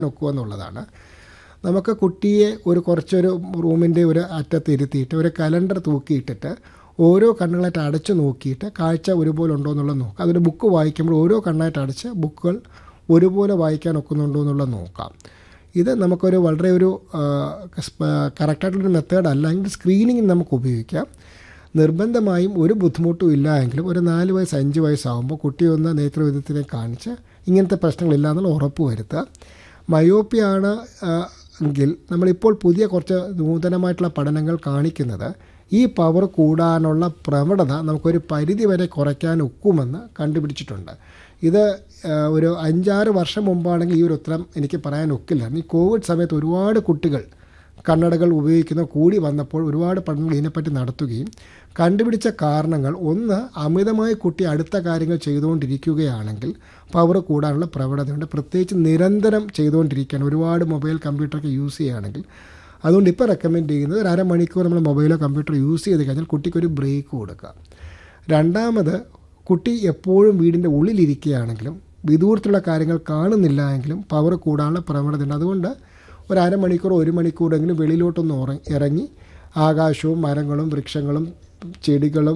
നോക്കുക എന്നുള്ളതാണ് നമുക്ക് കുട്ടിയെ ഒരു കുറച്ചൊരു റൂമിൻ്റെ ഒരു അറ്റത്ത് ഇരുത്തിയിട്ട് ഒരു കലണ്ടർ തൂക്കിയിട്ടിട്ട് ഓരോ കണ്ണുകളായിട്ട് അടച്ചു നോക്കിയിട്ട് കാഴ്ച ഒരുപോലെ ഉണ്ടോ എന്നുള്ളത് നോക്കാം അതൊരു ബുക്ക് വായിക്കുമ്പോൾ ഓരോ കണ്ണായിട്ട് അടച്ച് ബുക്കുകൾ ഒരുപോലെ വായിക്കാൻ ഒക്കുന്നുണ്ടോ എന്നുള്ളത് നോക്കാം ഇത് നമുക്കൊരു വളരെ ഒരു കറക്റ്റായിട്ടുള്ളൊരു മെത്തേഡ് അല്ലെങ്കിൽ സ്ക്രീനിങ് നമുക്ക് ഉപയോഗിക്കാം നിർബന്ധമായും ഒരു ബുദ്ധിമുട്ടും ഇല്ല എങ്കിലും ഒരു നാല് വയസ്സ് അഞ്ച് വയസ്സാകുമ്പോൾ കുട്ടി ഒന്ന് നേത്രവിധത്തിനെ കാണിച്ച് ഇങ്ങനത്തെ പ്രശ്നങ്ങളില്ല എന്നുള്ള ഉറപ്പ് വരുത്തുക മയോപ്പിയാണ് എങ്കിൽ നമ്മളിപ്പോൾ പുതിയ കുറച്ച് നൂതനമായിട്ടുള്ള പഠനങ്ങൾ കാണിക്കുന്നത് ഈ പവർ കൂടാനുള്ള പ്രവണത നമുക്കൊരു പരിധി വരെ കുറയ്ക്കാൻ ഒക്കുമെന്ന് കണ്ടുപിടിച്ചിട്ടുണ്ട് ഇത് ഒരു അഞ്ചാറ് വർഷം മുമ്പാണെങ്കിൽ ഈ ഒരു ഉത്തരം എനിക്ക് പറയാൻ ഒക്കില്ലായിരുന്നു ഈ കോവിഡ് സമയത്ത് ഒരുപാട് കുട്ടികൾ കണ്ണടകൾ ഉപയോഗിക്കുന്ന കൂടി വന്നപ്പോൾ ഒരുപാട് പഠനങ്ങൾ ഇതിനെപ്പറ്റി നടത്തുകയും കണ്ടുപിടിച്ച കാരണങ്ങൾ ഒന്ന് അമിതമായി കുട്ടി അടുത്ത കാര്യങ്ങൾ ചെയ്തുകൊണ്ടിരിക്കുകയാണെങ്കിൽ പവർ കൂടാനുള്ള പ്രവണതയുണ്ട് പ്രത്യേകിച്ച് നിരന്തരം ചെയ്തുകൊണ്ടിരിക്കുകയാണ് ഒരുപാട് മൊബൈൽ കമ്പ്യൂട്ടറൊക്കെ യൂസ് ചെയ്യുകയാണെങ്കിൽ അതുകൊണ്ട് ഇപ്പോൾ റെക്കമെൻഡ് ചെയ്യുന്നത് ഒരു അരമണിക്കൂർ നമ്മൾ മൊബൈലോ കമ്പ്യൂട്ടറോ യൂസ് ചെയ്ത് കഴിഞ്ഞാൽ കുട്ടിക്കൊരു ബ്രേക്ക് കൊടുക്കുക രണ്ടാമത് കുട്ടി എപ്പോഴും വീടിൻ്റെ ഉള്ളിലിരിക്കുകയാണെങ്കിലും വിദൂരത്തുള്ള കാര്യങ്ങൾ കാണുന്നില്ല എങ്കിലും പവർ കൂടാനുള്ള പ്രവണതയുണ്ട് അതുകൊണ്ട് ഒരു അരമണിക്കൂർ ഒരു മണിക്കൂറെങ്കിലും വെളിയിലോട്ടൊന്ന് ഉറ ഇറങ്ങി ആകാശവും മരങ്ങളും വൃക്ഷങ്ങളും ചെടികളും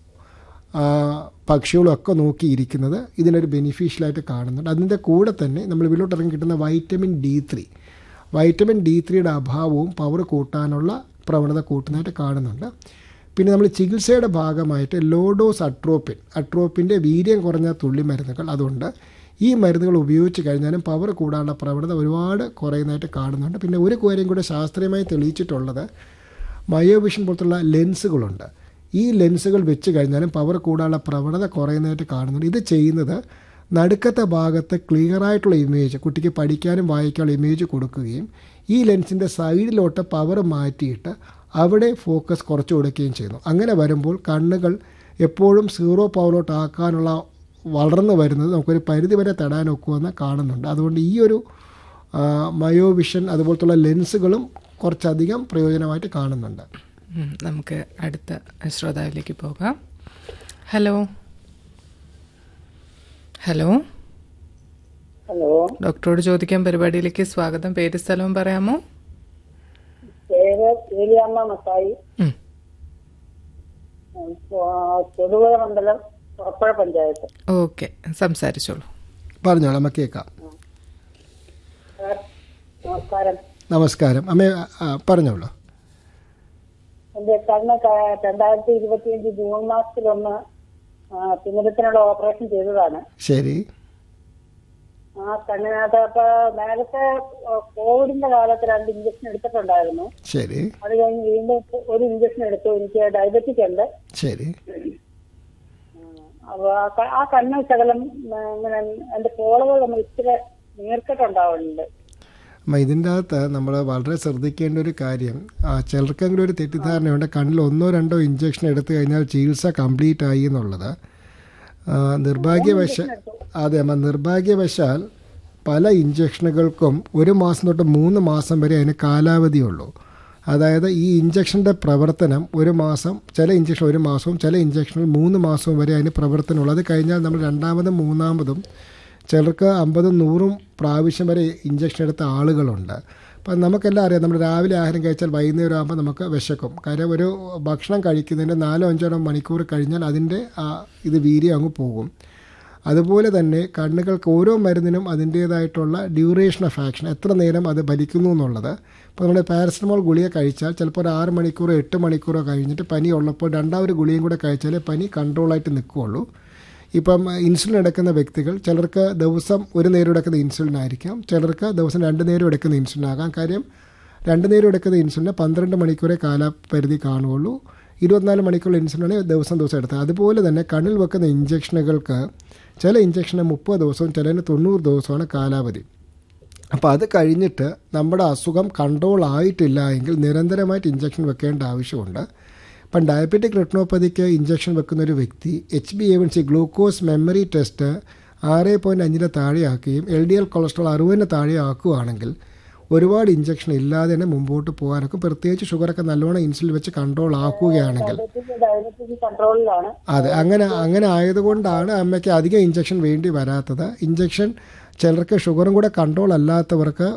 പക്ഷികളും ഒക്കെ നോക്കിയിരിക്കുന്നത് ഇതിനൊരു ബെനിഫിഷ്യലായിട്ട് കാണുന്നുണ്ട് അതിൻ്റെ കൂടെ തന്നെ നമ്മൾ വെളിയിലോട്ട് ഇറങ്ങി കിട്ടുന്ന vitamin D three vitamin D ത്രീയുടെ അഭാവവും പവർ കൂട്ടാനുള്ള പ്രവണത കൂട്ടുന്നതായിട്ട് കാണുന്നുണ്ട് പിന്നെ നമ്മൾ ചികിത്സയുടെ ഭാഗമായിട്ട് ലോഡോസ് അട്രോപ്പിൻ അട്രോപ്പിൻ്റെ വീര്യം കുറഞ്ഞ തുള്ളി മരുന്നുകൾ അതുകൊണ്ട് ഈ മരുന്നുകൾ ഉപയോഗിച്ച് കഴിഞ്ഞാലും പവർ കൂടാനുള്ള പ്രവണത ഒരുപാട് കുറയുന്നതായിട്ട് കാണുന്നുണ്ട് പിന്നെ ഒരു കാര്യം കൂടെ ശാസ്ത്രീയമായി തെളിയിച്ചിട്ടുള്ളത് മയോവിഷൻ പോലത്തുള്ള ലെൻസുകളുണ്ട് ഈ ലെൻസുകൾ വെച്ച് കഴിഞ്ഞാലും പവർ കൂടാനുള്ള പ്രവണത കുറയുന്നതായിട്ട് കാണുന്നുണ്ട് ഇത് ചെയ്യുന്നത് നടുക്കത്തെ ഭാഗത്ത് ക്ലിയർ ആയിട്ടുള്ള ഇമേജ് കുട്ടിക്ക് പഠിക്കാനും വായിക്കാനുള്ള ഇമേജ് കൊടുക്കുകയും ഈ ലെൻസിൻ്റെ സൈഡിലോട്ട് പവർ മാറ്റിയിട്ട് അവിടെ ഫോക്കസ് കുറച്ച് കൊടുക്കുകയും ചെയ്യുന്നു അങ്ങനെ വരുമ്പോൾ കണ്ണുകൾ എപ്പോഴും സീറോ പവറിലോട്ട് ആക്കാനുള്ള വളർന്നു വരുന്നത് നമുക്കൊരു പരിധി വരെ തടാൻ ഒക്കുമെന്ന് കാണുന്നുണ്ട് അതുകൊണ്ട് ഈ ഒരു മയോവിഷൻ അതുപോലത്തുള്ള ലെൻസുകളും കുറച്ചധികം പ്രയോജനമായിട്ട് കാണുന്നുണ്ട് നമുക്ക് അടുത്ത ശ്രോതാവിലേക്ക് പോകാം ഹലോ ഹലോ ഹലോ ഡോക്ടറോട് ചോദിക്കാൻ പരിപാടിയിലേക്ക് സ്വാഗതം പേര് സ്ഥലവും പറയാമോ പേര് ഏലിയാമ്മ മസായി ഉം. തൊടുപുഴ മണ്ഡലം ഉറപ്പുഴ പഞ്ചായത്ത് ഓക്കെ സംസാരിച്ചോളൂ പറഞ്ഞോളാം നമുക്ക് കേൾക്കാം സാർ, നമസ്കാരം നമസ്കാരം അമ്മ ആ, പറഞ്ഞോളൂ എന്റെ കണ്ണ് ക- രണ്ടായിരത്തി ഇരുപത്തിയഞ്ച് ജൂൺ മാസത്തിലൊന്ന് തിമിരത്തിനുള്ള ഓപ്പറേഷൻ ചെയ്തതാണ് ശരി ആ കണ്ണിനകത്ത് അപ്പൊ നേരത്തെ കോവിഡിന്റെ കാലത്ത് രണ്ട് ഇഞ്ചക്ഷൻ എടുത്തിട്ടുണ്ടായിരുന്നു ശരി അത് കഴിഞ്ഞ് വീണ്ടും ഒരു ഇഞ്ചക്ഷൻ എടുത്തു എനിക്ക് ഡയബറ്റിക് ഉണ്ട് ശരി അപ്പൊ ആ ക- ആ കണ്ണ് ശകലം ഉം, ഇങ്ങനെ എന്റെ പോളകൾ നമ്മൾ ഇച്ചിരി നീർക്കെട്ടുണ്ടാവുന്നുണ്ട് അമ്മ ഇതിൻ്റെ അകത്ത് നമ്മൾ വളരെ ശ്രദ്ധിക്കേണ്ട ഒരു കാര്യം ആ, ചിലർക്കെങ്കിലും ഒരു തെറ്റിദ്ധാരണയുണ്ട് കണ്ണിൽ ഒന്നോ രണ്ടോ ഇഞ്ചക്ഷൻ എടുത്തു കഴിഞ്ഞാൽ ചികിത്സ കംപ്ലീറ്റ് ആയി എന്നുള്ളത് ആ, നിർഭാഗ്യവശ അതെ അമ്മ നിർഭാഗ്യവശാൽ പല ഇഞ്ചക്ഷനുകൾക്കും ഒരു മാസം തൊട്ട് മൂന്ന് മാസം വരെ അതിന് കാലാവധിയുള്ളൂ അതായത് ഈ ഇഞ്ചക്ഷൻ്റെ പ്രവർത്തനം ഒരു മാസം ചില ഇഞ്ചക്ഷൻ ഒരു മാസവും ചില ഇഞ്ചക്ഷനുകൾ മൂന്ന് മാസവും വരെ അതിന് പ്രവർത്തനമുള്ളൂ അത് കഴിഞ്ഞാൽ നമ്മൾ രണ്ടാമതും മൂന്നാമതും ചിലർക്ക് അമ്പതും നൂറും പ്രാവശ്യം വരെ ഇഞ്ചക്ഷൻ എടുത്ത ആളുകളുണ്ട് അപ്പം നമുക്കെല്ലാം അറിയാം നമ്മൾ രാവിലെ ആഹാരം കഴിച്ചാൽ വൈകുന്നേരം ആകുമ്പോൾ നമുക്ക് വിശക്കും കാര്യം ഒരു ഭക്ഷണം കഴിക്കുന്നതിൻ്റെ നാലോ അഞ്ചോ മണിക്കൂർ കഴിഞ്ഞാൽ അതിൻ്റെ ആ ഇത് വീര്യം അങ്ങ് പോകും അതുപോലെ തന്നെ കണ്ണുകൾക്ക് ഓരോ മരുന്നിനും അതിൻ്റേതായിട്ടുള്ള ഡ്യൂറേഷൻ ഓഫ് ആക്ഷൻ എത്ര നേരം അത് ഭരിക്കുന്നു എന്നുള്ളത് ഇപ്പോൾ നമ്മൾ പാരസറ്റമോൾ ഗുളിക കഴിച്ചാൽ ചിലപ്പോൾ ഒരു ആറ് മണിക്കൂറോ എട്ട് മണിക്കൂറോ കഴിഞ്ഞിട്ട് പനി ഉള്ളപ്പോൾ രണ്ടാമൊരു ഗുളികയും കൂടെ കഴിച്ചാലേ പനി കൺട്രോളായിട്ട് നിൽക്കുകയുള്ളൂ ഇപ്പം ഇൻസുലിൻ എടുക്കുന്ന വ്യക്തികൾ ചിലർക്ക് ദിവസം ഒരു നേരം എടുക്കുന്ന ഇൻസുലിൻ ആയിരിക്കാം ചിലർക്ക് ദിവസം രണ്ട് നേരം എടുക്കുന്ന ഇൻസുലിൻ ആകാം കാര്യം രണ്ട് നേരം എടുക്കുന്ന ഇൻസുലിന് പന്ത്രണ്ട് മണിക്കൂറേ കാലപരിധി കാണുകയുള്ളൂ ഇരുപത്തിനാല് മണിക്കൂർ ഇൻസുലിനാണ് ദിവസം ദിവസം എടുത്തത് അതുപോലെ തന്നെ കണ്ണിൽ വെക്കുന്ന ഇഞ്ചക്ഷനുകൾക്ക് ചില ഇഞ്ചക്ഷന് മുപ്പത് ദിവസവും ചിലതിന് തൊണ്ണൂറ് ദിവസമാണ് കാലാവധി അപ്പോൾ അത് കഴിഞ്ഞിട്ട് നമ്മുടെ അസുഖം കൺട്രോൾ ആയിട്ടില്ല എങ്കിൽ നിരന്തരമായിട്ട് ഇഞ്ചക്ഷൻ വെക്കേണ്ട ആവശ്യമുണ്ട് ഇപ്പം ഡയബറ്റിക് റെട്ടിനോപ്പതിക്ക് ഇഞ്ചക്ഷൻ വെക്കുന്ന ഒരു വ്യക്തി H B A one C glucose memory test ആറ് പോയിൻറ്റ് അഞ്ചിന് താഴെയാക്കുകയും എൽ ഡി എൽ കൊളസ്ട്രോൾ അറുപതിന് താഴെ ആക്കുകയാണെങ്കിൽ ഒരുപാട് ഇഞ്ചക്ഷൻ ഇല്ലാതെ തന്നെ മുമ്പോട്ട് പോകാനൊക്കെ പ്രത്യേകിച്ച് ഷുഗറൊക്കെ നല്ലോണം ഇൻസുലിൻ വെച്ച് കൺട്രോൾ ആക്കുകയാണെങ്കിൽ ഡയബറ്റിക് ഡയബറ്റിക് കൺട്രോളിലാണ് അതെ അങ്ങനെ അങ്ങനെ ആയതുകൊണ്ടാണ് അമ്മയ്ക്ക് അധികം ഇഞ്ചക്ഷൻ വേണ്ടി വരാത്തത് ഇഞ്ചക്ഷൻ ചിലർക്ക് ഷുഗറും കൂടെ കൺട്രോൾ അല്ലാത്തവർക്ക്